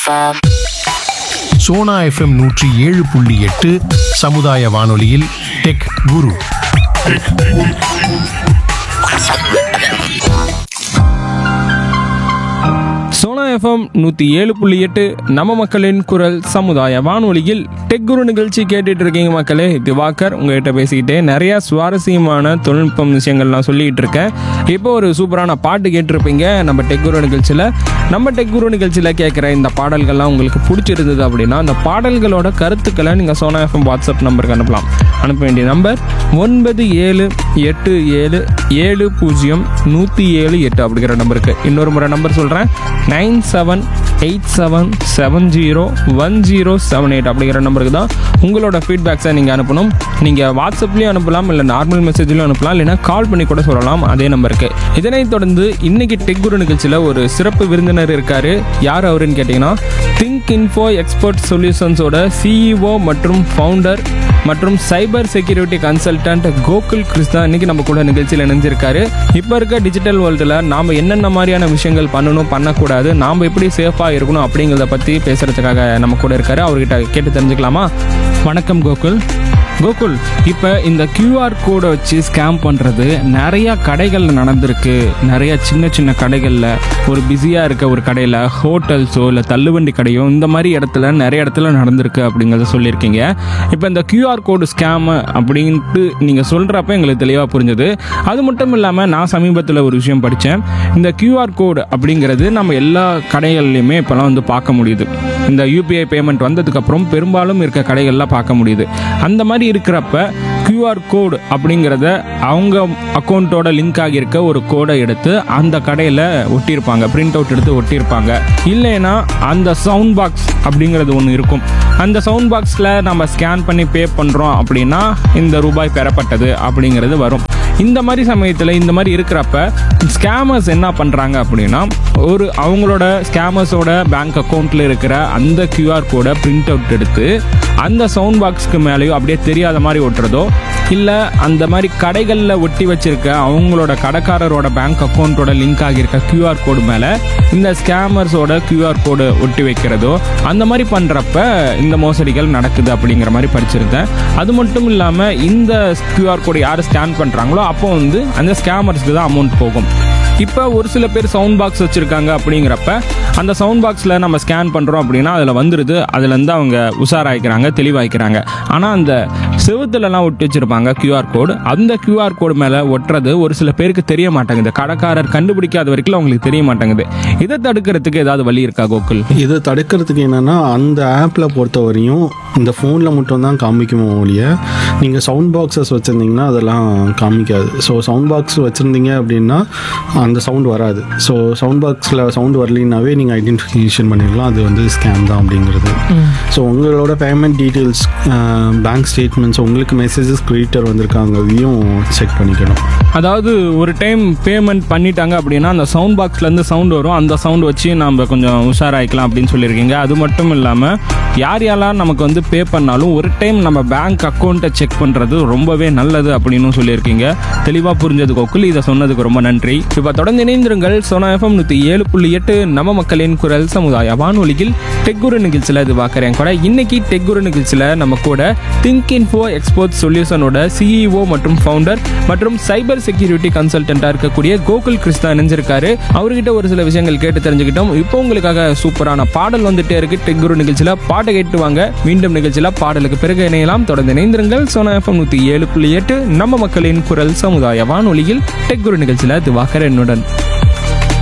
FM. Sona FM நூற்றி ஏழு புள்ளி எட்டு சமுதாய வானொலியில் டெக் குரு சோனா எஃப்எம் நூற்றி ஏழு புள்ளி எட்டு நம்ம மக்களின் குரல் சமுதாய வானொலியில் டெக் குரு நிகழ்ச்சி கேட்டுட்டு இருக்கீங்க மக்களே திவாகர் உங்ககிட்ட பேசிக்கிட்டே நிறைய சுவாரஸ்யமான தொழில்நுட்பம் விஷயங்கள்லாம் சொல்லிட்டு இருக்கேன் இப்போ ஒரு சூப்பரான பாட்டு கேட்டிருப்பீங்க நம்ம டெக் குரு நிகழ்ச்சியில் நம்ம டெக் குரு நிகழ்ச்சியில் கேட்குற இந்த பாடல்கள்லாம் உங்களுக்கு பிடிச்சிருந்தது அப்படின்னா அந்த பாடல்களோட கருத்துக்களை நீங்கள் சோனா எஃப்எம் வாட்ஸ்அப் நம்பருக்கு அனுப்பலாம் அனுப்ப வேண்டிய நம்பர் ஒன்பது ஏழு எட்டு ஏழு ஏழு பூஜ்ஜியம் நூற்றி ஏழு எட்டு அப்படிங்கிற நம்பருக்கு இன்னொரு முறை நம்பர் சொல்கிறேன் nine seven eight seven seven zero one zero seven eight அப்படிங்கிற நம்பருக்கு தான் உங்களோட ஃபீட்பேக்ஸை நீங்கள் அனுப்பணும் நீங்கள் வாட்ஸ்அப்லேயும் அனுப்பலாம் இல்லை நார்மல் மெசேஜ்லையும் அனுப்பலாம் இல்லைனா கால் பண்ணி கூட சொல்லலாம் அதே நம்பருக்கு இதனைத் தொடர்ந்து இன்னைக்கு டெக் குரு நிகழ்ச்சியில் ஒரு சிறப்பு விருந்தினர் இருக்காரு யார் அவருன்னு கேட்டிங்கன்னா திங்க் இன்ஃபோ எக்ஸ்பர்ட் சொல்யூஷன்ஸோட சிஇஓ மற்றும் ஃபவுண்டர் மற்றும் cyber security consultant Gokul Krishna இன்னைக்கு நம்ம கூட நிகழ்ச்சியில் இணைஞ்சிருக்காரு இப்போ இருக்க டிஜிட்டல் வேர்ல்டில் நாம் என்னென்ன மாதிரியான விஷயங்கள் பண்ணணும் பண்ணக்கூடாது நாம் எப்படி சேஃபாக இருக்கணும் அப்படிங்கிறத பற்றி பேசுகிறதுக்காக நம்ம கூட இருக்காரு அவர்கிட்ட கேட்டு தெரிஞ்சுக்கலாமா வணக்கம் கோகுல் கோகுல் இப்போ இந்த QR கோடை வச்சு ஸ்கேம் பண்ணுறது நிறையா கடைகளில் நடந்திருக்கு நிறைய சின்ன சின்ன கடைகளில் ஒரு பிஸியாக இருக்க ஒரு கடையில் ஹோட்டல்ஸோ இல்லை தள்ளுவண்டி கடையோ இந்த மாதிரி இடத்துல நிறைய இடத்துல நடந்திருக்கு அப்படிங்கிறத சொல்லியிருக்கீங்க இப்போ இந்த QR கோடு ஸ்கேமு அப்படின்ட்டு நீங்கள் சொல்கிறப்ப எங்களுக்கு தெளிவாக புரிஞ்சுது அது மட்டும் இல்லாமல் நான் சமீபத்தில் ஒரு விஷயம் படித்தேன் இந்த QR கோடு அப்படிங்கிறது நம்ம எல்லா கடைகள்லையுமே இப்போலாம் வந்து பார்க்க முடியுது இந்த யூபிஐ பேமெண்ட் வந்ததுக்கப்புறம் பெரும்பாலும் இருக்க கடைகள்லாம் பார்க்க முடியுது அந்த மாதிரி இருக்கிறப்ப QR கோடு அப்படிங்கிறத அவங்க அக்கௌண்ட்டோட லிங்க் ஆகியிருக்க ஒரு கோடை எடுத்து அந்த கடையில் ஒட்டியிருப்பாங்க பிரிண்ட் அவுட் எடுத்து ஒட்டியிருப்பாங்க இல்லைன்னா அந்த சவுண்ட் பாக்ஸ் அப்படிங்கிறது ஒன்று இருக்கும் அந்த சவுண்ட் பாக்ஸில் நம்ம ஸ்கேன் பண்ணி பே பண்ணுறோம் அப்படின்னா இந்த ரூபாய் பெறப்பட்டது அப்படிங்கிறது வரும் இந்த மாதிரி சமயத்தில் இந்த மாதிரி இருக்கிறப்ப ஸ்கேமர்ஸ் என்ன பண்ணுறாங்க அப்படின்னா ஒரு அவங்களோட ஸ்கேமர்ஸோட பேங்க் அக்கௌண்ட்டில் இருக்கிற அந்த QR கோடை பிரிண்ட் அவுட் எடுத்து அந்த சவுண்ட் பாக்ஸ்க்கு மேலேயோ அப்படியே தெரியாத மாதிரி ஒட்டுறதோ இல்லை அந்த மாதிரி கடைகளில் ஒட்டி வச்சிருக்க அவங்களோட கடைக்காரரோட பேங்க் அக்கௌண்ட்டோட லிங்க் ஆகியிருக்க QR கோடு மேலே இந்த ஸ்கேமர்ஸோட QR கோடு ஒட்டி வைக்கிறதோ அந்த மாதிரி பண்ணுறப்ப இந்த மோசடிகள் நடக்குது அப்படிங்கிற மாதிரி படிச்சிருந்தேன் அது மட்டும் இல்லாமல் இந்த QR கோடு யார் ஸ்கேன் பண்ணுறாங்களோ அப்போ வந்து அந்த ஸ்கேமர்ஸ்க்கு தான் அமௌண்ட் போகும் இப்போ ஒரு சில பேர் சவுண்ட் பாக்ஸ் வச்சுருக்காங்க அப்படிங்கிறப்ப அந்த சவுண்ட் பாக்ஸில் நம்ம ஸ்கேன் பண்ணுறோம் அப்படின்னா அதில் வந்துடுது அதுலேருந்து அவங்க உஷாராயிக்கிறாங்க தெளிவாய்க்கிறாங்க ஆனால் அந்த செவுத்துலலாம் ஒட்டி வச்சுருப்பாங்க QR கோடு அந்த QR கோடு மேலே ஒட்டுறது ஒரு சில பேருக்கு தெரிய மாட்டேங்குது கடைக்காரர் கண்டுபிடிக்காத வரைக்கும் அவங்களுக்கு தெரிய மாட்டேங்குது இதை தடுக்கிறதுக்கு ஏதாவது வழி இருக்கா கோகுல் இதை தடுக்கிறதுக்கு என்னென்னா அந்த ஆப்பில் பொறுத்த வரையும் இந்த ஃபோனில் மட்டும் தான் காமிக்குமோ ஒழிய நீங்கள் சவுண்ட் பாக்ஸஸ் வச்சுருந்தீங்கன்னா அதெல்லாம் காமிக்காது ஸோ சவுண்ட் பாக்ஸ் வச்சுருந்தீங்க அப்படின்னா அந்த சவுண்ட் வராது ஸோ சவுண்ட் பாக்ஸில் சவுண்ட் வரலினாவே நீங்கள் ஐடென்டிஃபிகேஷன் பண்ணிடலாம் அது வந்து ஸ்கேம் தான் அப்படிங்கிறது ஸோ உங்களோட பேமெண்ட் டீட்டெயில்ஸ் பேங்க் ஸ்டேட்மெண்ட்ஸ் உங்களுக்கு மெசேஜஸ் கிரியேட்டர் வந்திருக்காங்க அதையும் செக் பண்ணிக்கணும் அதாவது ஒரு டைம் பேமெண்ட் பண்ணிட்டாங்க அப்படின்னா அந்த சவுண்ட் பாக்ஸ்லேருந்து சவுண்ட் வரும் அந்த சவுண்ட் வச்சு நம்ம கொஞ்சம் உஷாராயிக்கலாம் அப்படின்னு சொல்லியிருக்கீங்க அது மட்டும் இல்லாமல் யார் யாரெல்லாம் நமக்கு வந்து பே பண்ணாலும் ஒரு டைம் நம்ம பேங்க் அக்கௌண்ட்டை செக் பண்ணுறது ரொம்பவே நல்லது அப்படின்னு சொல்லியிருக்கீங்க தெளிவாக புரிஞ்சது கோகுல் இதை சொன்னதுக்கு ரொம்ப நன்றி இப்போ தொடர்ந்து இணைந்திருங்கள் சோனா எஃப்எம் நூற்றி ஏழு புள்ளி எட்டு நம்ம மக்களின் குரல் சமுதாய வானொலியில் டெக்குரு நிகழ்ச்சியில் இது பார்க்குறேன் கூட இன்னைக்கு டெக்குரு நிகழ்ச்சியில் நம்ம கூட திங்க் இன்ஃபோ எக்ஸ்போர்ட் சொல்யூஷனோட சிஇஓ மற்றும் ஃபவுண்டர் மற்றும் சைபர் செக்யூரிட்டி கன்சல்டண்ட்டாக இருக்கக்கூடிய கோகுல் கிருஷ்ணா இணைஞ்சிருக்காரு அவர்கிட்ட ஒரு சில விஷயங்கள் கேட்டு தெரிஞ்சுக்கிட்டோம் இப்போ உங்களுக்காக சூப்பரான பாடல் வந்துட்டே இருக்கு டெக்குரு நிகழ்ச்சியில் பாட்டை கேட்டு வாங்க மீண்டும் நிகழ்ச்சியில் பாடலுக்கு பிறகு இணையலாம் தொடர்ந்து இணைந்திருங்கள் சோனா எஃப்எம் நூற்றி ஏழு புள்ளி எட்டு நம்ம மக்களின் குரல் சமுதாய வானொலியில் டெக்குரு நிகழ்ச்சியில் திவாகர் என்னுடன்